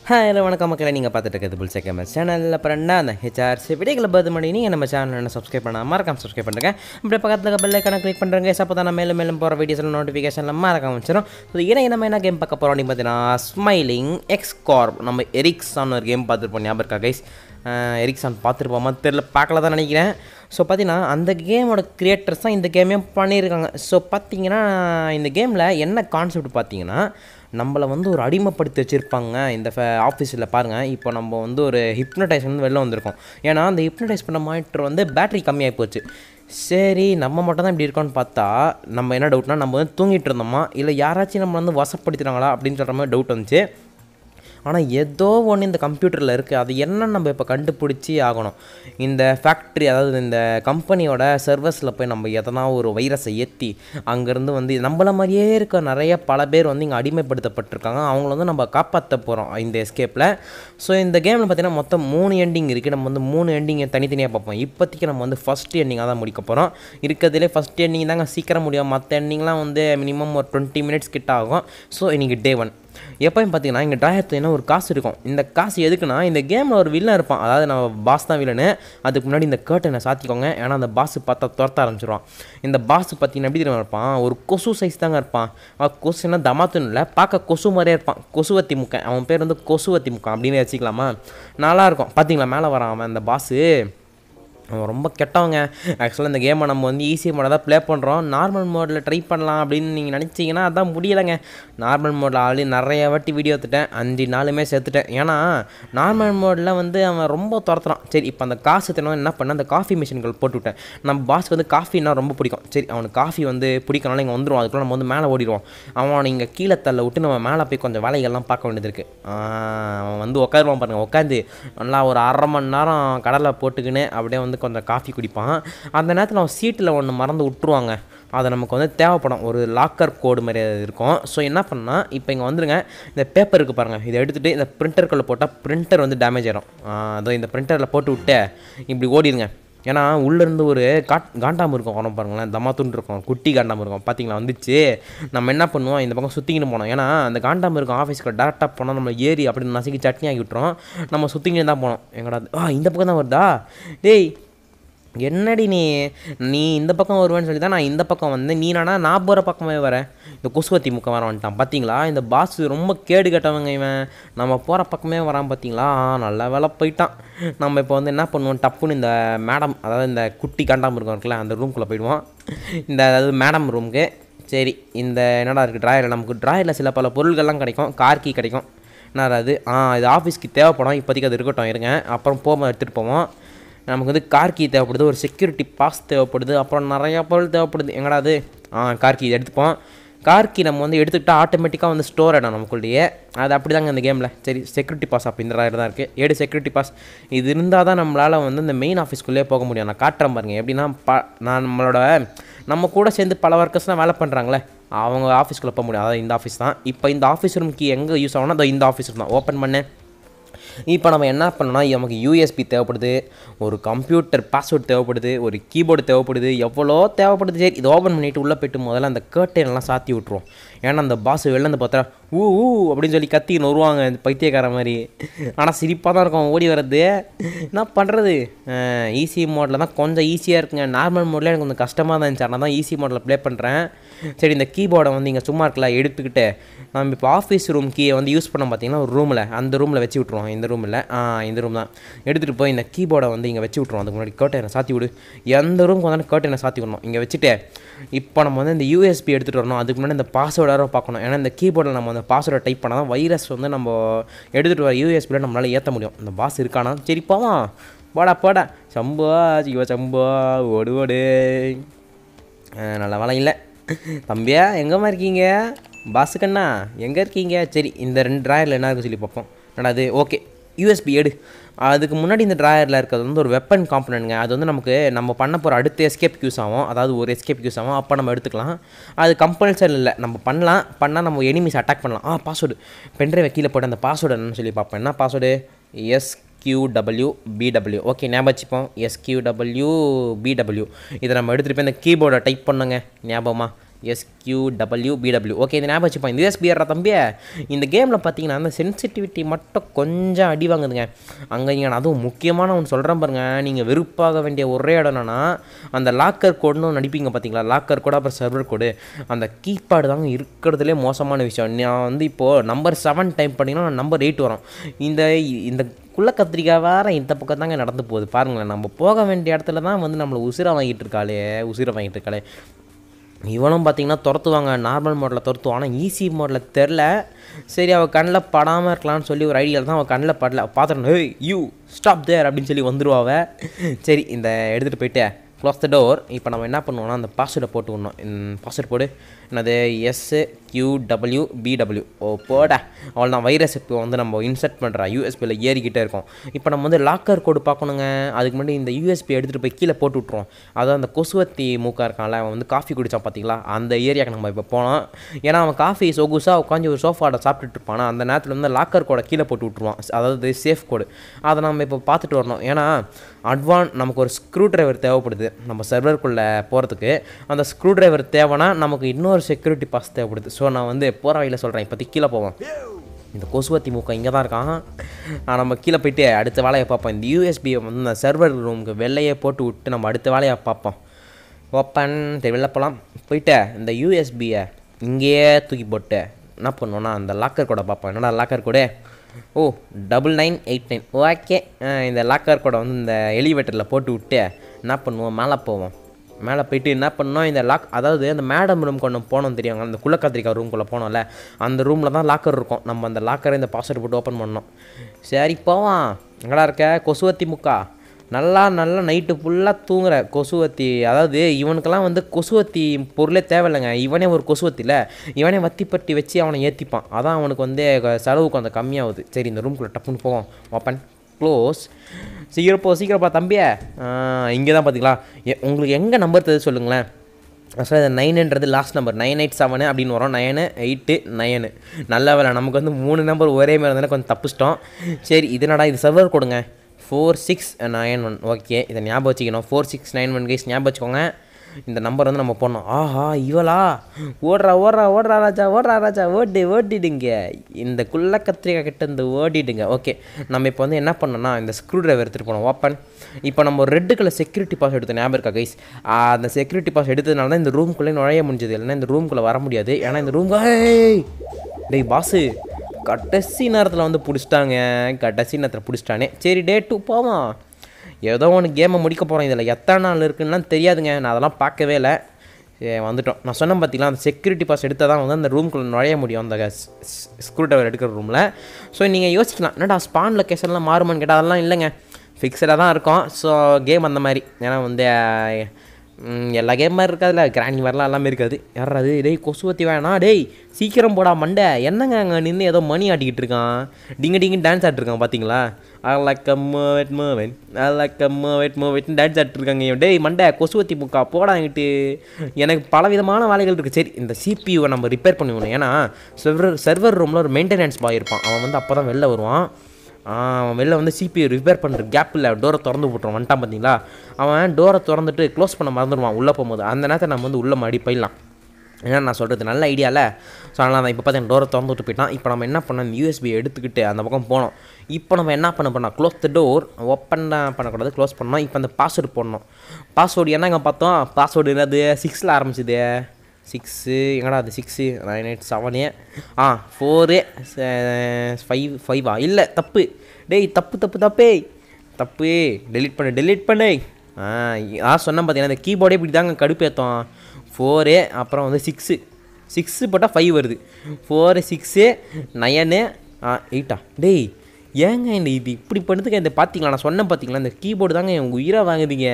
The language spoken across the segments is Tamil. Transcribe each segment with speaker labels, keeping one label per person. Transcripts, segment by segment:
Speaker 1: ஹலோ வணக்கம் மக்களை நீங்கள் பார்த்துட்டு இருக்கிறது புல் செகண்ட் சேனலில் அப்புறம் என்ன அந்த ஹெச்ஆர் வீடியோக்களை பார்த்து பண்ணி நீங்கள் நம்ம சேனல் என்ன சப்ஸ்கிரைப் பண்ணால் மறக்காம சப்ஸ்கிரைப் பண்ணுறேன் இப்படி பக்கத்தில் பெல் ஐக்கான கிளிக் பண்ணுறேங்க அப்போ தான் நான் மேலும் மேலும் போகிற வீடியோஸில் நோட்டிஃபிகேஷனில் மறக்காம வச்சிடும் ஸோ இன்றைக்கி நம்ம என்ன கேம் பார்க்க போகிறோம் அப்படின்னு பார்த்தீங்கன்னா ஸ்மைலிங் எக்ஸ் கார்ப் நம்ம எரிக்ஸான் ஒரு கேம் பார்த்துருப்போம் ஞாபகம் இருக்கா கைஸ் எரிக்ஸான் பார்த்துருப்போமா தெரில பார்க்கல தான் நினைக்கிறேன் ஸோ பார்த்தீங்கன்னா அந்த கேமோட கிரியேட்டர்ஸ் தான் இந்த கேமையும் பண்ணியிருக்காங்க ஸோ பார்த்தீங்கன்னா இந்த கேமில் என்ன கான்செப்ட் பார்த்தீங்கன்னா நம்மளை வந்து ஒரு அடிமைப்படுத்தி வச்சுருப்பாங்க இந்த ஆஃபீஸில் பாருங்கள் இப்போ நம்ம வந்து ஒரு ஹிப்னடைஸ் வந்து வெளில வந்திருக்கோம் ஏன்னா அந்த ஹிப்னடைஸ் பண்ண மானிட்டர் வந்து பேட்டரி கம்மியாகி போச்சு சரி நம்ம மட்டும் தான் இப்படி இருக்கோம்னு பார்த்தா நம்ம என்ன டவுட்னா நம்ம வந்து தூங்கிட்டு இருந்தோமா இல்லை யாராச்சும் நம்ம வந்து வசப்படுத்துகிறாங்களா அப்படின்னு சொல்கிற மாதிரி டவுட் வந்துச்சு ஆனால் ஏதோ ஒன்று இந்த கம்ப்யூட்டரில் இருக்குது அது என்னன்னு நம்ம இப்போ கண்டுபிடிச்சி ஆகணும் இந்த ஃபேக்ட்ரி அதாவது இந்த கம்பெனியோட சர்வஸில் போய் நம்ம எதனா ஒரு வைரஸை ஏற்றி அங்கேருந்து வந்து நம்மள மாதிரியே இருக்க நிறைய பல பேர் வந்து இங்கே அடிமைப்படுத்தப்பட்டிருக்காங்க அவங்கள வந்து நம்ம காப்பாற்ற போகிறோம் இந்த எஸ்கேப்பில் ஸோ இந்த கேமில் பார்த்தீங்கன்னா மொத்தம் மூணு எண்டிங் இருக்குது நம்ம வந்து மூணு எண்டிங்கை தனித்தனியாக பார்ப்போம் இப்போதைக்கு நம்ம வந்து ஃபஸ்ட் எண்டிங்காக தான் முடிக்க போகிறோம் இருக்கிறதுலே ஃபஸ்ட் எண்டிங் தாங்க சீக்கிரம் முடியும் மற்ற எண்டிங்லாம் வந்து மினிமம் ஒரு டுவெண்ட்டி மினிட்ஸ் கிட்ட ஆகும் ஸோ இன்றைக்கி டே ஒன் எப்போயும் பார்த்தீங்கன்னா இங்கே ட்ராயத்துனா ஒரு காசு இருக்கும் இந்த காசு எதுக்குன்னா இந்த கேமில் ஒரு வில்லன் இருப்பான் அதாவது நம்ம பாஸ் தான் வில்லனு அதுக்கு முன்னாடி இந்த கேர்ட்டனை சாத்திக்கோங்க ஏன்னா அந்த பாஸ் பார்த்தா துரத்த ஆரம்பிச்சிருவான் இந்த பாஸ் பார்த்தீங்கன்னா எப்படி தெரியுமா இருப்பான் ஒரு கொசு சைஸ் தாங்க இருப்பான் அவன் கொசுன்னா தமாத்துன்னு இல்லை பார்க்க கொசு மாதிரியே இருப்பான் கொசுவத்தி முக்கன் அவன் பேர் வந்து கொசுவத்தி முக்கன் அப்படின்னு வச்சுக்கலாமா நல்லாயிருக்கும் பார்த்தீங்களா மேலே வரான் அவன் அந்த பாஸு அவன் ரொம்ப கெட்டவங்க ஆக்சுவலாக இந்த கேமை நம்ம வந்து ஈஸி மோட தான் ப்ளே பண்ணுறோம் நார்மல் மோடில் ட்ரை பண்ணலாம் அப்படின்னு நீங்கள் நினச்சிங்கன்னா அதான் முடியலைங்க நார்மல் மோடில் ஆல்ரெடி நிறைய வாட்டி வீடியோ எடுத்துட்டேன் அஞ்சு நாளுமே சேர்த்துட்டேன் ஏன்னா நார்மல் மோடில் வந்து அவன் ரொம்ப துரத்துறான் சரி இப்போ அந்த காசு தினம் என்ன பண்ண அந்த காஃபி மிஷின்கள் போட்டு விட்டேன் நம்ம பாஸ்க்கு வந்து காஃபின்னா ரொம்ப பிடிக்கும் சரி அவனுக்கு காஃபி வந்து பிடிக்கனால இங்கே வந்துடும் அதுக்குள்ள நம்ம வந்து மேலே ஓடிடுவோம் அவன் இங்கே கீழே தள்ள விட்டு நம்ம மேலே போய் கொஞ்சம் வேலைகள்லாம் பார்க்க வேண்டியது இருக்குது அவன் வந்து உட்காருவான் பாருங்கள் உட்காந்து நல்லா ஒரு அரை மணி நேரம் கடலை போட்டுக்கின்னு அப்படியே வந்து கொஞ்சம் காஃபி குடிப்பான் அந்த நேரத்தில் அவன் சீட்டில் ஒன்று மறந்து விட்ருவாங்க அது நமக்கு வந்து தேவைப்படும் ஒரு லாக்கர் கோடு மாதிரி அது இருக்கும் ஸோ என்ன பண்ணால் இப்போ இங்கே வந்துருங்க இந்த பேப்பர் இருக்குது பாருங்கள் இதை எடுத்துகிட்டு இந்த பிரிண்டருக்குள்ளே போட்டால் பிரிண்டர் வந்து டேமேஜ் ஆயிடும் அதோ இந்த பிரிண்டரில் போட்டு விட்டு இப்படி ஓடிடுங்க ஏன்னா உள்ளேருந்து ஒரு காட் காண்டாம இருக்கும் உடம்பு பாருங்களேன் தமாத்துண்டு இருக்கும் குட்டி காண்டாம இருக்கும் பார்த்தீங்களா வந்துச்சு நம்ம என்ன பண்ணுவோம் இந்த பக்கம் சுற்றிக்கிட்டு போனோம் ஏன்னா அந்த காண்டாம இருக்கும் ஆஃபீஸ்க்கு டேரெக்டாக போனால் நம்ம ஏறி அப்படி நசுக்கி சட்னி ஆக்கி விட்டுறோம் நம்ம சுற்றிக்கிட்டு தான் போனோம் எங்கடா ஆ இந்த பக்கம் தான் வருதா டேய் என்னடி நீ நீ இந்த பக்கம் வருவேன்னு சொல்லி தான் நான் இந்த பக்கம் வந்தேன் நீ நானா நான் போகிற பக்கமே வரேன் இந்த கொசுவத்தி முக்கம் வர வந்துட்டான் பார்த்தீங்களா இந்த பாஸ் ரொம்ப கேடு கட்டவங்க இவன் நம்ம போகிற பக்கமே வரான் பார்த்தீங்களா நல்ல வேலை போயிட்டான் நம்ம இப்போ வந்து என்ன பண்ணுவோம் டப்புன்னு இந்த மேடம் அதாவது இந்த குட்டி காண்டாம இருக்கும் இருக்குல்ல அந்த ரூம்குள்ளே போயிடுவோம் இந்த அதாவது மேடம் ரூமுக்கு சரி இந்த என்னடா இருக்குது ட்ராயரில் நமக்கு ட்ராயரில் சில பல பொருள்கள்லாம் கிடைக்கும் கார் கீ கிடைக்கும் என்னடா அது ஆ இது ஆஃபீஸ்க்கு தேவைப்படும் இப்போதைக்கு அது இருக்கட்டும் இருங்க அப்புறம் போகும்போது எடுத்துகிட்டு போவோம் நமக்கு வந்து கார் கீ தேவைப்படுது ஒரு செக்யூரிட்டி பாஸ் தேவைப்படுது அப்புறம் நிறையா பொருள் தேவைப்படுது எங்கடா அது ஆ கார் கீ எடுத்துப்போம் கார் கீ நம்ம வந்து எடுத்துக்கிட்டால் ஆட்டோமேட்டிக்காக வந்து ஸ்டோர் ஆகிடும் நமக்குள்ளேயே அது அப்படி தாங்க இந்த கேமில் சரி செக்யூரிட்டி பாஸ் அப்படின்ற தான் இருக்குது ஏடு செக்யூரிட்டி பாஸ் இது இருந்தால் தான் நம்மளால் வந்து இந்த மெயின் ஆஃபீஸ்க்குள்ளேயே போக முடியும் நான் காட்டுறேன் பாருங்க எப்படின்னா ப நான் நம்மளோட நம்ம கூட சேர்ந்து பல ஒர்க்கர்ஸ்லாம் வேலை பண்ணுறாங்களே அவங்க ஆஃபீஸ்க்குள்ளே போக முடியும் அதாவது இந்த ஆஃபீஸ் தான் இப்போ இந்த ஆஃபீஸ் ரூம் கீ எங்கே யூஸ் ஆகும்னா அதோ இந்த ஆஃபீஸ் தான் ஓப்பன் பண்ணேன் இப்போ நம்ம என்ன பண்ணோம்னா நமக்கு யூஎஸ்பி தேவைப்படுது ஒரு கம்ப்யூட்டர் பாஸ்வேர்டு தேவைப்படுது ஒரு கீபோர்டு தேவைப்படுது எவ்வளோ தேவைப்படுது சரி இது ஓப்பன் பண்ணிவிட்டு உள்ளே போய்ட்டு முதல்ல அந்த கேர்டென்லாம் சாத்தி விட்ருவோம் ஏன்னா அந்த பாஸ் வெளில வந்து பார்த்தா ஊ ஊ அப்படின்னு சொல்லி கத்தின்னு வருவாங்க இந்த பைத்தியக்கார மாதிரி ஆனால் சிரிப்பாக தான் இருக்கும் ஓடி வர்றது என்ன பண்ணுறது ஈஸி மோடில் தான் கொஞ்சம் ஈஸியாக இருக்குங்க நார்மல் மோடில் எனக்கு கொஞ்சம் கஷ்டமாக தான் இருந்துச்சு ஆனால் தான் ஈஸி மோடில் ப்ளே பண்ணுறேன் சரி இந்த கீபோர்டை வந்து இங்கே சும்மா இருக்கல எடுத்துக்கிட்டு நம்ம இப்போ ஆஃபீஸ் ரூம் கீயை வந்து யூஸ் பண்ண பார்த்தீங்கன்னா ஒரு ரூமில் அந்த ரூமில் வச்சு விட்ருவோம் இந்த ரூமில் ஆ இந்த ரூம் தான் எடுத்துகிட்டு போய் இந்த கீபோர்டை வந்து இங்கே வச்சு விட்ருவோம் அதுக்கு முன்னாடி கேர்ட்டனை சாத்தி விடு எந்த ரூமுக்கு வந்தாலும் கேர்ட்டனை சாத்தி விடணும் இங்கே வச்சுட்டு இப்போ நம்ம வந்து இந்த யூஎஸ்பி எடுத்துகிட்டு வரணும் அதுக்கு முன்னாடி இந்த பாஸ்வேர்டாக பார்க்கணும் ஏன்னா இந்த கீபோர்டில் நம்ம அந்த பாஸ்வேர்டை டைப் பண்ணால் தான் வைரஸ் வந்து நம்ம எடுத்துகிட்டு வர யூஎஸ்பியில் நம்மளால் ஏற்ற முடியும் இந்த பாஸ் இருக்கானா சரி போவான் போடா போடா சம்பா சிவா சம்பா ஓடு ஓடு நல்ல வேலை இல்லை தம்பியா எங்கேம்மா இருக்கீங்க பாஸுக்கண்ணா எங்கே இருக்கீங்க சரி இந்த ரெண்டு ட்ராயரில் என்ன இருக்குன்னு சொல்லி பார்ப்போம் என்னடா ஓகே யூஎஸ்பி எடு அதுக்கு முன்னாடி இந்த ட்ராயரில் இருக்கிறது வந்து ஒரு வெப்பன் காம்பனண்ட்ங்க அது வந்து நமக்கு நம்ம பண்ண போகிற அடுத்த எஸ்கேப் யூஸ் ஆகும் அதாவது ஒரு எஸ்கேப் யூஸ் ஆகும் அப்போ நம்ம எடுத்துக்கலாம் அது கம்பல்சரி இல்லை நம்ம பண்ணலாம் பண்ணால் நம்ம எனிமிஸ் அட்டாக் பண்ணலாம் ஆ பாஸ்வேர்டு பென்ட்ரைவை கீழே போட்டு அந்த பாஸ்வேர்டு என்னன்னு சொல்லி பார்ப்பேன் என்ன password S S Q W P W okay ஞாபகம் வச்சுப்போம் எஸ்கியூடபிள்யூ பிடபிள்யூ இதை நம்ம எடுத்துகிட்டு போய் இந்த கீபோர்டை டைப் பண்ணுங்க ஞாபகமாக எஸ்கியூ டபிள்யூ பிடபிள்யூ ஓகே இந்த ஞாபகம் வச்சுப்போம் இந்த யூஎஸ்பிஆர் தம்பி இந்த கேமில் பார்த்தீங்கன்னா அந்த சென்சிட்டிவிட்டி மட்டும் கொஞ்சம் அடி வாங்குதுங்க அங்கே இங்கே நான் அதுவும் முக்கியமான ஒன்று சொல்கிறேன் பாருங்க நீங்கள் வெறுப்பாக வேண்டிய ஒரே இடம் என்னன்னா அந்த லாக்கர் கோடுன்னு ஒன்று அடிப்பீங்க பார்த்தீங்களா லாக்கர் கோடு அப்புறம் சர்வர் கோடு அந்த கீபேடு தாங்க இருக்கிறதுலே மோசமான விஷயம் நான் வந்து இப்போது நம்பர் செவன் டைப் பண்ணிங்கன்னா நம்பர் எயிட் வரும் இந்த இந்த குள்ள கத்திரிக்காய் வேற இந்த பக்கம் தாங்க நடந்து போகுது பாருங்களேன் நம்ம போக வேண்டிய இடத்துல தான் வந்து நம்மளை உசிரை வாங்கிட்டு இருக்காளே உசிரை வாங்கிட்டு இருக்காளே இவனும் பார்த்தீங்கன்னா துரத்துவாங்க நார்மல் மோடில் துரத்துவான் ஆனால் ஈஸி மோடில் தெரில சரி அவள் கண்ணில் படாமல் இருக்கலாம்னு சொல்லி ஒரு ஐடியாவில் தான் அவள் கண்ணில் படல பார்த்துட்டு ஹேய் யூ ஸ்டாப் தேர் அப்படின்னு சொல்லி வந்துருவாவ சரி இந்த எடுத்துகிட்டு போயிட்டு க்ளோஸ் த டோர் இப்போ நம்ம என்ன பண்ணுவோம்னா அந்த பாஸ்வேர்டை போட்டு விடணும் பாஸ்வேர்ட் போடு என்னது S Q W P W O போடா அவள் தான் வைரஸ் இப்போ வந்து நம்ம இன்சர்ட் பண்ணுறா யூஎஸ்பியில் ஏறிக்கிட்டே இருக்கோம் இப்போ நம்ம வந்து லாக்கர் கோடு பார்க்கணுங்க அதுக்கு முன்னாடி இந்த யூஎஸ்பி எடுத்துகிட்டு போய் கீழே போட்டு விட்ருவோம் அதான் அந்த கொசுவத்தி மூக்கா இருக்கான்ல அவன் வந்து காஃபி குடித்தான் பார்த்தீங்களா அந்த ஏரியாவுக்கு நம்ம இப்போ போனோம் ஏன்னா அவன் காஃபி சொகுசாக உட்காந்து ஒரு சோஃபாவில் சாப்பிட்டுட்டு இருப்பானா அந்த நேரத்தில் வந்து லாக்கர் கோடை கீழே போட்டு விட்ருவான் அதாவது சேஃப் கோடு அதை நம்ம இப்போ பார்த்துட்டு வரணும் ஏன்னா அட்வான் நமக்கு ஒரு ஸ்க்ரூ டிரைவர் தேவைப்படுது நம்ம சர்வருக்குள்ளே போகிறதுக்கு அந்த ஸ்க்ரூ டிரைவர் தேவைன்னா நமக்கு இன்னொரு செக்யூரிட்டி பாஸ் தேவைப்படுது ஸோ நான் வந்து போகிற வழியில் சொல்கிறேன் இப்போதைக்கு கீழே போவோம் இந்த கொசுவத்தி மூக்கம் இங்கே தான் இருக்கான் ஆ, நம்ம கீழே போயிட்டு அடுத்த வேலையை பார்ப்போம் இந்த யூஎஸ்பியை வந்து இந்த சர்வர் ரூமுக்கு வெளியே போட்டு விட்டு நம்ம அடுத்த வேலையை பார்ப்போம் ஓப்பன் சரி வெளில போகலாம் போயிட்டு இந்த யூஎஸ்பியை இங்கேயே தூக்கி போட்டு என்ன பண்ணுவோன்னா அந்த லாக்கர் கோடை பார்ப்போம் என்னடா locker code o double nine eight nine okay இந்த லாக்கர் கோடை வந்து இந்த எலிவேட்டரில் போட்டு விட்டு என்ன பண்ணுவோம் மேலே போவோம் மேலே போயிட்டு என்ன பண்ணோம் இந்த லாக் அதாவது அந்த மேடம் ரூம் கொண்டு போனோம் தெரியுங்க அந்த குள்ள கத்திரிக்காய் ரூம்குள்ளே போனோம்ல அந்த ரூமில் தான் லாக்கர் இருக்கும் நம்ம அந்த லாக்கரை இந்த பாஸ்வேர்டு போட்டு ஓப்பன் பண்ணோம் சரி போவான் எங்கடா இருக்க கொசுவத்தி முக்கா நல்லா நல்லா நைட்டு ஃபுல்லாக தூங்குற கொசுவத்தி அதாவது இவனுக்கெல்லாம் வந்து கொசுவத்தி பொருளே தேவையில்லைங்க இவனே ஒரு கொசுவத்தியில் இவனே வத்தி பட்டி வச்சு அவனை ஏற்றிப்பான் அதான் அவனுக்கு வந்து க- செலவு கொஞ்சம் கம்மியாகுது சரி இந்த ரூம்குள்ளே டப்புன்னு போவோம் ஓப்பன் க்ளோஸ் சீக்கிரம் போ சீக்கிரம் பா தம்பியே இங்கே தான் பார்த்தீங்களா எ- உங்களுக்கு எங்கே நம்பர் தெரியுது சொல்லுங்களேன் ஆக்சுவலாக இது நைனுன்றது last number nine eight seven அப்படின்னு வரும் நைனு எயிட்டு நைனு நல்ல வேலை நமக்கு வந்து மூணு நம்பர் ஒரே மாதிரி இருந்தாலும் கொஞ்சம் தப்பிச்சிட்டோம் சரி இது என்னடா இது சர்வர் கொடுங்க four six nine one okay இதை ஞாபகம் வச்சுக்கணும் four six nine one guys ஞாபகம் வச்சுக்கோங்க இந்த நம்பர் வந்து நம்ம போடணும் ஆஹா இவளா ஓடுறா ஓடுறா ஓடுறா ராஜா ஓடுறா ராஜா ஓடி ஓடிடுங்க இந்த குள்ள கத்திரிக்காய் கிட்ட இந்த ஓடிடுங்க ஓகே நம்ம இப்போ வந்து என்ன பண்ணோம்னா இந்த ஸ்க்ரூ டிரைவர் எடுத்துகிட்டு போனோம் ஓப்பன் இப்போ நம்ம ஒரு ரெட்டு கலர் செக்யூரிட்டி பாஸ் எடுத்த ஞாபகம் இருக்கா கைஸ் அந்த செக்யூரிட்டி பாஸ் எடுத்ததுனால தான் இந்த ரூம்குள்ளே நுழைய முடிஞ்சது இல்லைன்னா இந்த ரூம்குள்ளே வர முடியாது ஏன்னா இந்த ரூம் டேய் பாஸு கடைசி நேரத்தில் வந்து பிடிச்சிட்டாங்க கடைசி நேரத்தில் பிடிச்சிட்டானே சரி டே டூ போவோம் ஏதோ ஒன்று கேமை முடிக்க போகிறோம் இதில் எத்தனை நாள் இருக்குன்னா தெரியாதுங்க நான் அதெல்லாம் பார்க்கவே இல்லை சரி, வந்துட்டோம் நான் சொன்னேன் பார்த்தீங்களா அந்த செக்யூரிட்டி பாஸ் எடுத்தால் தான் வந்து அந்த ரூம்குள்ளே நுழைய முடியும் அந்த ஸ்க்ரூ டிரைவர் எடுக்கிற ரூமில் ஸோ நீங்கள் யோசிக்கலாம் என்னடா ஸ்பான் லொக்கேஷன்லாம் மாறுமான்னு கேட்டால் அதெல்லாம் இல்லைங்க ஃபிக்ஸடாக தான் இருக்கும் ஸோ கேம் அந்த மாதிரி ஏன்னா வந்து அஹ், ம், எல்லா கேம் மாதிரி இருக்காதுல்ல கிராணி மாதிரிலாம் எல்லாமே இருக்காது யாரா அது டேய் கொசுவத்தி வேணா டேய் சீக்கிரம் போடா மண்டை என்னங்க அங்கே நின்று ஏதோ மணி ஆட்டிக்கிட்டு இருக்கான் டிங்க டிங்க டான்ஸ் ஆட்டிருக்கான் பார்த்தீங்களா I like a moved moved I like a moved மூவெட்னு டான்ஸ் ஆட்டிருக்காங்க இவன். டேய் மண்டை கொசுவத்தி முக்கா போடா என்கிட்டு எனக்கு பல விதமான வேலைகள் இருக்குது சரி இந்த சிபியூவை நம்ம ரிப்பேர் பண்ணிவிடணும் ஏன்னா சர்வர் சர்வர் ரூமில் ஒரு மெயின்டெனன்ஸ் பாய் இருப்பான் அவன் வந்து அப்போ தான் வெளில வருவான் ஆ, அவன் வெளில வந்து சிபிஐ ரிப்பேர் பண்ணுற கேப்பில் டோரை திறந்து விட்ருவான் வந்துட்டான் பார்த்தீங்களா அவன் டோரை திறந்துட்டு க்ளோஸ் பண்ண மறந்துடுவான் உள்ளே போகும்போது அந்த நேரத்தை நம்ம வந்து உள்ளே மாடி போயிடலாம் ஏன்னா நான் சொல்கிறது நல்ல ஐடியாவில் ஸோ அதனால் தான் இப்போ பார்த்தீங்கன்னா டோரை திறந்து விட்டு போயிட்டான் இப்போ நம்ம என்ன பண்ணோம் யூஎஸ்பி எடுத்துக்கிட்டு அந்த பக்கம் போனோம் இப்போ நம்ம என்ன பண்ண போனோம் க்ளோஸ் த டோர் ஓப்பன் பண்ணக்கூடாது க்ளோஸ் பண்ணோம் இப்போ அந்த பாஸ்வேர்டு போடணும் பாஸ்வேர்டு என்னங்க பார்த்தோம் பாஸ்வேர்டு என்னது சிக்ஸில் ஆரம்பிச்சுது சிக்ஸு எங்கடா அது சிக்ஸு நைன் எயிட் செவனு ஆ ஃபோரு ஃபைவ் ஃபைவா இல்லை தப்பு டேய் தப்பு தப்பு தப்பே தப்பு டெலீட் பண்ணு டெலீட் பண்ணு ஆ ஆ சொன்னேன் பார்த்தீங்கன்னா இந்த கீபோர்டே இப்படி தாங்க கடுப்பேற்றோம் ஃபோரு அப்புறம் வந்து சிக்ஸு சிக்ஸு போட்டால் ஃபைவ் வருது ஃபோரு சிக்ஸு நயனு ஆ எயிட்டா டேய் ஏங்க இந்த இது இப்படி பண்ணுறதுக்கு இந்த பார்த்தீங்களா நான் சொன்னேன் பார்த்தீங்களா இந்த கீபோர்டு தாங்க என் உயிரை வாங்குதீங்க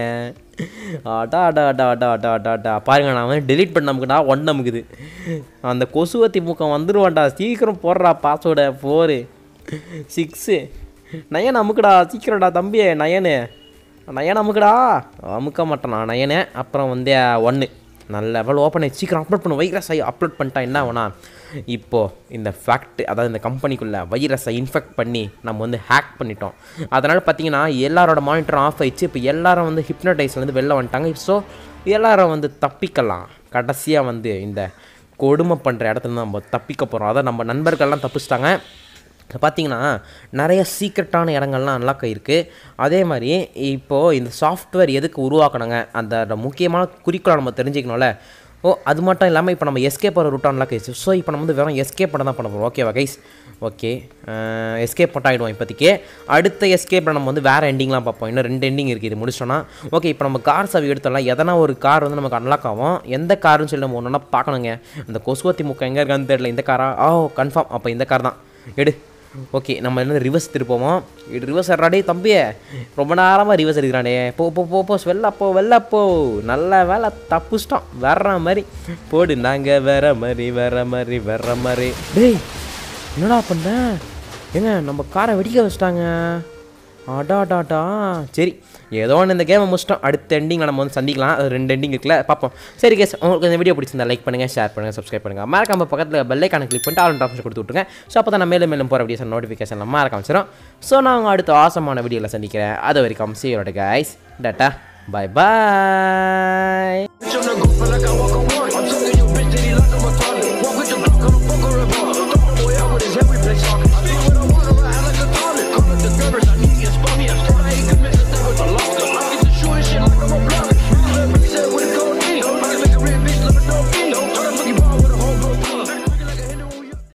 Speaker 1: அடா அடா அடா அடா அடா அடா அடா பாருங்க நான் வந்து டெலீட் பண்ண நமக்குடா ஒன் நமக்குது அந்த கொசுவத்தி முக்கம் வந்துருவான்டா சீக்கிரம் போடுறா பாஸ்வேர்டை ஃபோரு சிக்ஸு நயன் அமுக்குடா சீக்கிரம்டா தம்பி நயனு நயன் அமுக்குடா அமுக்க மாட்டானா நயனு அப்புறம் வந்து ஒன்று நல்ல லெவல் ஓப்பன் ஆகி சீக்கிரம் அப்லோட் பண்ணு வைரஸை அப்லோட் பண்ணிட்டா என்ன ஆகுனா இப்போது இந்த ஃபேக்ட் அதாவது இந்த கம்பெனிக்குள்ளே வைரஸை இன்ஃபெக்ட் பண்ணி நம்ம வந்து ஹேக் பண்ணிட்டோம் அதனால் பார்த்தீங்கன்னா எல்லாரோட மானிட்டரும் ஆஃப் ஆயிடுச்சு இப்போ எல்லாரும் வந்து ஹிப்னடைஸ்லேருந்து வெளில வந்துட்டாங்க ஸோ எல்லாரும் வந்து தப்பிக்கலாம் கடைசியாக வந்து இந்த கொடுமை பண்ணுற இடத்துல நம்ம தப்பிக்க போகிறோம் அதை நம்ம நண்பர்கள்லாம் தப்பிச்சிட்டாங்க பார்த்தீங்கன்னா நிறைய சீக்ரெட்டான இடங்கள்லாம் அன்லாக் ஆகிருக்கு அதே மாதிரி இப்போது இந்த சாஃப்ட்வேர் எதுக்கு உருவாக்கணுங்க அந்த முக்கியமான குறிக்கோளை நம்ம தெரிஞ்சுக்கணும்ல ஓ அது மட்டும் இல்லாமல் இப்போ நம்ம எஸ்கேப் போகிற ரூட் அன்லாக் ஆயிடுச்சு ஸோ இப்போ நம்ம வந்து வெறும் எஸ்கேப் பண்ண தான் பண்ண போகிறோம் ஓகேவா கைஸ் ஓகே எஸ்கேப் பண்ணிடுவோம் இப்போதைக்கு அடுத்த எஸ்கேப்பில் நம்ம வந்து வேறு எண்டிங்லாம் பார்ப்போம் இன்னும் ரெண்டு எண்டிங் இருக்குது இது முடிச்சோன்னா ஓகே இப்போ நம்ம கார் சாவி எடுத்தோம்னா எதனா ஒரு கார் வந்து நமக்கு அன்லாக் ஆகும் எந்த காருன்னு சொல்லி நம்ம ஒன்றா பார்க்கணுங்க அந்த கொசுவத்தி முக்கம் எங்கே இருக்கான்னு தெரியல இந்த காரா ஓ கன்ஃபார்ம் அப்போ இந்த கார் தான் எடு ஓகே நம்ம என்ன ரிவர்ஸ் திருப்போமோ இது ரிவர்ஸ் ஏறாடே தம்பியே ரொம்ப நேரமாக ரிவர்ஸ் எடுக்கிறானே போ போ போ போ வெள்ள போ வெள்ள போ நல்ல வேலை தப்புச்சிட்டோம் வர்ற மாதிரி போடு நாங்கள் வேற மாதிரி வேற மாதிரி வேற மாதிரி டேய் என்னடா பண்ண ஏங்க நம்ம காரை வெடிக்க வச்சிட்டாங்க அடாடாடா சரி ஏதோ ஒன்று இந்த கேமை முடிச்சிட்டோம் அடுத்த எண்டிங்கில் நம்ம வந்து சந்திக்கலாம் அது ரெண்டு எண்டிங் இருக்குல்ல பார்ப்போம் சரி கேஸ் உங்களுக்கு இந்த வீடியோ பிடிச்சிருந்தா லைக் பண்ணுங்கள் ஷேர் பண்ணுங்கள் சப்ஸ்கிரைப் பண்ணுங்கள் மறக்காம பக்கத்தில் பெல்லைக்கான கிளிக் பண்ணிட்டு ஆல் ஆப்ஷன் கொடுத்து விட்ருங்க ஸோ அப்போ தான் நான் மேலும் மேலும் போகிற வீடியோஸ் நோட்டிஃபிகேஷன் மறக்க ஆரம்பிச்சிடும் ஸோ நான் உங்கள் அடுத்த ஆசமான வீடியோவில் சந்திக்கிறேன் அது வரைக்கும் சீரோட கைஸ் டட்டா பை பாய்